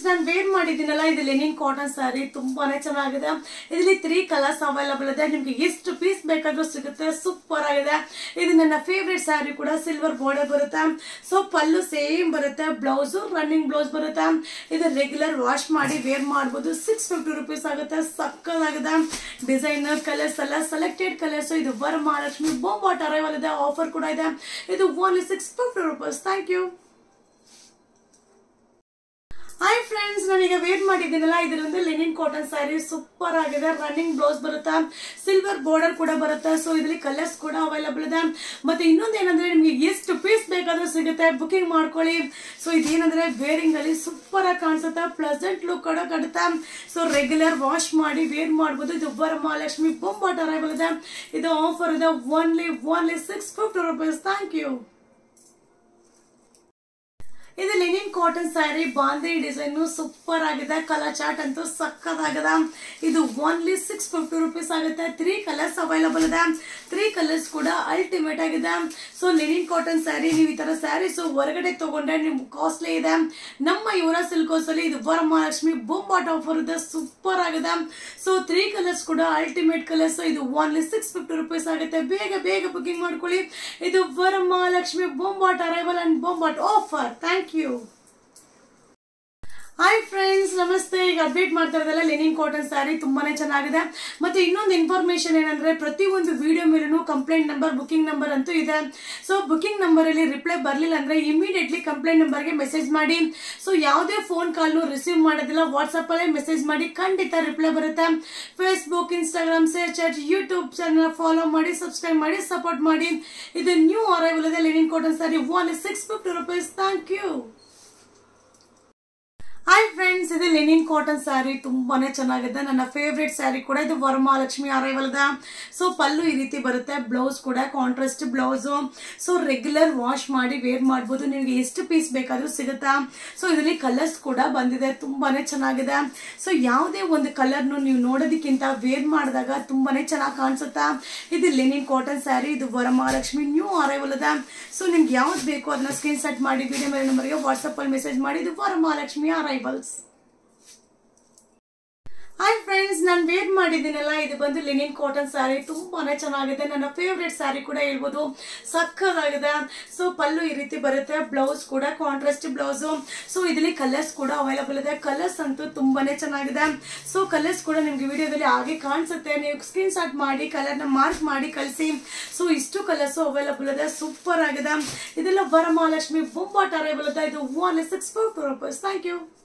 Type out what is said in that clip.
ನಾನು ವೇರ್ ಮಾಡಿದ್ದೀನಲ್ಲ ಇದು ಲೆನಿನ್ ಕಾಟನ್ ಸ್ಯಾರಿ ತುಂಬಾನೇ ಚೆನ್ನಾಗಿದೆ ಇದರಲ್ಲಿ ತ್ರೀ ಕಲರ್ಸ್ ಅವೈಲಬಲ್ ಇದೆ ನಿಮ್ಗೆ ಎಷ್ಟು ಪೀಸ್ ಬೇಕಾದ್ರೂ ಸಿಗುತ್ತೆ ಸೂಪರ್ ಆಗಿದೆ ಇದು ನನ್ನ ಫೇವ್ರೆಟ್ ಸ್ಯಾರಿ ಕೂಡ ಸಿಲ್ವರ್ ಬಾರ್ಡರ್ ಬರುತ್ತೆ ಸೊ ಪಲ್ಲು ಸೇಮ್ ಬರುತ್ತೆ ಬ್ಲೌಸು ರನ್ನಿಂಗ್ ಬ್ಲೌಸ್ ಬರುತ್ತೆ ಇದು ರೆಗ್ಯುಲರ್ ವಾಶ್ ಮಾಡಿ ವೇರ್ ಮಾಡ್ಬೋದು ಸಿಕ್ಸ್ ಫಿಫ್ಟಿ ರುಪೀಸ್ ಆಗುತ್ತೆ ಸಕ್ಕದಾಗಿದೆ ಡಿಸೈನರ್ ಕಲರ್ಸ್ ಎಲ್ಲ ಸೆಲೆಕ್ಟೆಡ್ ಕಲರ್ಸ್ ಇದು ವರ ಮಹಾಲಕ್ಷ್ಮಿ ಬೋಂಬಾಟ್ ಅರೈವಲ್ ಇದೆ ಆಫರ್ ಕೂಡ ಇದೆ ಇದು only six fifty rupees thank you hi friends ನಾನೀಗ ವೇರ್ ಮಾಡಿದ್ದೀನಲ್ಲ ಇದರೊಂದು ಲೆನಿನ್ ಕಾಟನ್ ಸ್ಯಾರಿ ಸೂಪರ್ ಆಗಿದೆ ರನ್ನಿಂಗ್ ಬ್ಲೌಸ್ ಬರುತ್ತೆ ಸಿಲ್ವರ್ ಬಾರ್ಡರ್ ಕೂಡ ಬರುತ್ತೆ ಸೊ ಇದರಲ್ಲಿ ಕಲರ್ಸ್ ಕೂಡ ಅವೈಲಬಲ್ ಇದೆ ಮತ್ತೆ ಇನ್ನೊಂದು ಏನಂದ್ರೆ ನಿಮಗೆ ಎಷ್ಟು ಪೀಸ್ ಬೇಕಾದ್ರೂ ಸಿಗುತ್ತೆ ಬುಕಿಂಗ್ ಮಾಡ್ಕೊಳ್ಳಿ ಸೊ ಇದೇನಂದ್ರೆ ವೇರಿಂಗ್ ಅಲ್ಲಿ ಸೂಪರ್ ಆಗಿ ಕಾಣಿಸುತ್ತೆ ಪ್ಲೆಸೆಂಟ್ ಲುಕ್ ಕೂಡ ಕಡುತ್ತೆ ಸೊ ರೆಗ್ಯುಲರ್ ವಾಶ್ ಮಾಡಿ ವೇರ್ ಮಾಡ್ಬೋದು ಇದು ವರಮಹಾಲಕ್ಷ್ಮಿ ಬೊಂಬಾಟ್ ಅರೈವಲ್ ಇದೆ ಇದು ಆಫರ್ ಇದೆ only only six fifty rupees thank you ಇದು ಲೆನಿನ್ ಕಾಟನ್ ಸ್ಯಾರಿ ಬಾಂದ್ರಿ ಡಿಸೈನ್ ಸೂಪರ್ ಆಗಿದೆ ಕಲರ್ ಚಾರ್ಟ್ ಅಂತೂ ಸಕ್ಕತ್ತಾಗಿದೆ ಇದು ಓನ್ಲಿ ಸಿಕ್ಸ್ ಫಿಫ್ಟಿ ರುಪೀಸ್ ಆಗುತ್ತೆ ತ್ರೀ ಕಲರ್ಸ್ ಅವೈಲಬಲ್ ಇದೆ ತ್ರೀ ಕಲರ್ಸ್ ಕೂಡ ಅಲ್ಟಿಮೇಟ್ ಆಗಿದೆ ಸೊ ಲೆನಿನ್ ಕಾಟನ್ ಸ್ಯಾರಿ ನೀವು ಈ ತರ ಸ್ಯಾರೀಸ್ ಹೊರಗಡೆ ತಗೊಂಡ್ರೆ ನಿಮ್ಗೆ ಕಾಸ್ಟ್ಲಿ ಇದೆ ನಮ್ಮ ಯುವರ ಸಿಲ್ಕೋಸ್ ಅಲ್ಲಿ ಇದು ವರಮಹಾಲಕ್ಷ್ಮಿ ಬೊಂಬಾಟ್ ಆಫರ್ ಇದೆ ಸೂಪರ್ ಆಗಿದೆ ಸೊ ತ್ರೀ ಕಲರ್ಸ್ ಕೂಡ ಅಲ್ಟಿಮೇಟ್ ಕಲರ್ಸ್ ಇದು ಓನ್ಲಿ ಸಿಕ್ಸ್ ಫಿಫ್ಟಿ ರುಪೀಸ್ ಆಗುತ್ತೆ ಬೇಗ ಬೇಗ ಬುಕಿಂಗ್ ಮಾಡ್ಕೊಳ್ಳಿ ಇದು ವರಮಹಾಲಕ್ಷ್ಮಿ ಬೊಂಬಾಟ್ ಅರೈವಲ್ ಅಂಡ್ ಬೊಂಬಾಟ್ offer thank you hi friends ನಮಸ್ತೆ ಈಗ ಅಪ್ಡೇಟ್ ಮಾಡ್ತಾ ಇರೋದಲ್ಲ ಲೆನಿನ್ ಕಾಟನ್ ಸ್ಯಾರಿ ತುಂಬಾನೇ ಚೆನ್ನಾಗಿದೆ ಮತ್ತೆ ಇನ್ನೊಂದು ಇನ್ಫಾರ್ಮೇಶನ್ ಏನಂದ್ರೆ ಪ್ರತಿಯೊಂದು ವಿಡಿಯೋ ಮೇಲೂ ಕಂಪ್ಲೇಂಟ್ ನಂಬರ್ ಬುಕಿಂಗ್ ನಂಬರ್ ಅಂತೂ ಇದೆ ಸೊ ಬುಕಿಂಗ್ ನಂಬರ್ ಅಲ್ಲಿ ರಿಪ್ಲೈ ಬರಲಿಲ್ಲ ಅಂದ್ರೆ ಇಮಿಡಿಯೇಟ್ಲಿ ಕಂಪ್ಲೇಂಟ್ ನಂಬರ್ಗೆ ಮೆಸೇಜ್ ಮಾಡಿ ಸೊ ಯಾವುದೇ ಫೋನ್ ಕಾಲ್ನು ರಿಸೀವ್ ಮಾಡೋದಿಲ್ಲ ವಾಟ್ಸಪ್ ಅಲ್ಲೇ ಮೆಸೇಜ್ ಮಾಡಿ ಖಂಡಿತ ರಿಪ್ಲೈ ಬರುತ್ತೆ Facebook Instagram share chat YouTube channel follow ಮಾಡಿ ಸಬ್ಸ್ಕ್ರೈಬ್ ಮಾಡಿ ಸಪೋರ್ಟ್ ಮಾಡಿ ಇದು ನ್ಯೂ ಅರೈವಲ್ ಇದೆ linen cotton sari one six fifty rupees thank you hi friends ಇದು ಲೆನಿನ್ ಕಾಟನ್ ಸ್ಯಾರಿ ತುಂಬಾನೇ ಚೆನ್ನಾಗಿದೆ ನನ್ನ ಫೇವ್ರೆಟ್ ಸ್ಯಾರಿ ಕೂಡ ಇದು ವರಮಹಾಲಕ್ಷ್ಮಿ ಅರೈವಲ್ ಇದೆ ಸೊ ಪಲ್ಲು ಈ ರೀತಿ ಬರುತ್ತೆ ಬ್ಲೌಸ್ ಕೂಡ contrast blouse so regular wash ಮಾಡಿ ವೇರ್ ಮಾಡ್ಬೋದು ನಿಮಗೆ ಎಷ್ಟು ಪೀಸ್ ಬೇಕಾದ್ರೂ ಸಿಗುತ್ತಾ ಸೊ ಇದರಲ್ಲಿ ಕಲರ್ಸ್ ಕೂಡ ಬಂದಿದೆ ತುಂಬಾನೇ ಚೆನ್ನಾಗಿದೆ ಸೊ ಯಾವುದೇ ಒಂದು ಕಲರ್ನು ನೀವು ನೋಡೋದಕ್ಕಿಂತ ವೇರ್ ಮಾಡಿದಾಗ ತುಂಬಾನೇ ಚೆನ್ನಾಗಿ ಕಾಣಿಸುತ್ತಾ ಇದು ಲೆನಿನ್ ಕಾಟನ್ ಸ್ಯಾರಿ ಇದು ವರಮಹಾಲಕ್ಷ್ಮಿ ನ್ಯೂ ಅರೈವಲ್ ಇದೆ ಸೊ ನಿಮ್ಗೆ ಯಾವ್ದು ಬೇಕು ಅದನ್ನ ಸ್ಕ್ರೀನ್ ಶಾಟ್ ಮಾಡಿ ವಿಡಿಯೋ ಮೇಲೆ ನಂಬರ್ಗೆ ವಾಟ್ಸಪ್ ಅಲ್ಲಿ ಮೆಸೇಜ್ ಮಾಡಿ ಇದು ವರಮಹಾಲಕ್ಷ್ಮಿ ಅರೈವಲ್ಸ್ ಹಾಯ್ ಫ್ರೆಂಡ್ಸ್ ನಾನು ವೇರ್ ಮಾಡಿದ್ದೀನಲ್ಲ ಇದು ಬಂದು ಲಿನಿನ್ ಕಾಟನ್ ಸ್ಯಾರಿ ತುಂಬಾನೇ ಚೆನ್ನಾಗಿದೆ ನನ್ನ ಫೇವ್ರೆಟ್ ಸ್ಯಾರಿ ಕೂಡ ಹೇಳ್ಬೋದು ಸಕ್ಕದಾಗಿದೆ ಸೊ ಪಲ್ಲು ಈ ರೀತಿ ಬರುತ್ತೆ ಬ್ಲೌಸ್ ಕೂಡ ಕಾಂಟ್ರಾಸ್ಟ್ ಬ್ಲೌಸು ಸೊ ಇದರಲ್ಲಿ ಕಲರ್ಸ್ ಕೂಡ ಅವೈಲಬಲ್ ಇದೆ ಕಲರ್ಸ್ ಅಂತೂ ತುಂಬಾನೇ ಚೆನ್ನಾಗಿದೆ ಸೊ ಕಲರ್ಸ್ ಕೂಡ ನಿಮ್ಗೆ ವಿಡಿಯೋದಲ್ಲಿ ಹಾಗೆ ಕಾಣಿಸುತ್ತೆ ನೀವು ಸ್ಕ್ರೀನ್ ಶಾಟ್ ಮಾಡಿ ಕಲರ್ನ ಮಾರ್ಕ್ ಮಾಡಿ ಕಳಿಸಿ ಸೊ ಇಷ್ಟು ಕಲರ್ಸ್ ಅವೈಲಬಲ್ ಇದೆ ಸೂಪರ್ ಆಗಿದೆ ಇದೆಲ್ಲ ವರಮಹಾಲಕ್ಷ್ಮಿ ಬೊಂಬಾಟ್ ಅರೈಬಲ್ ಇದೆ ಇದು one six four rupees thank you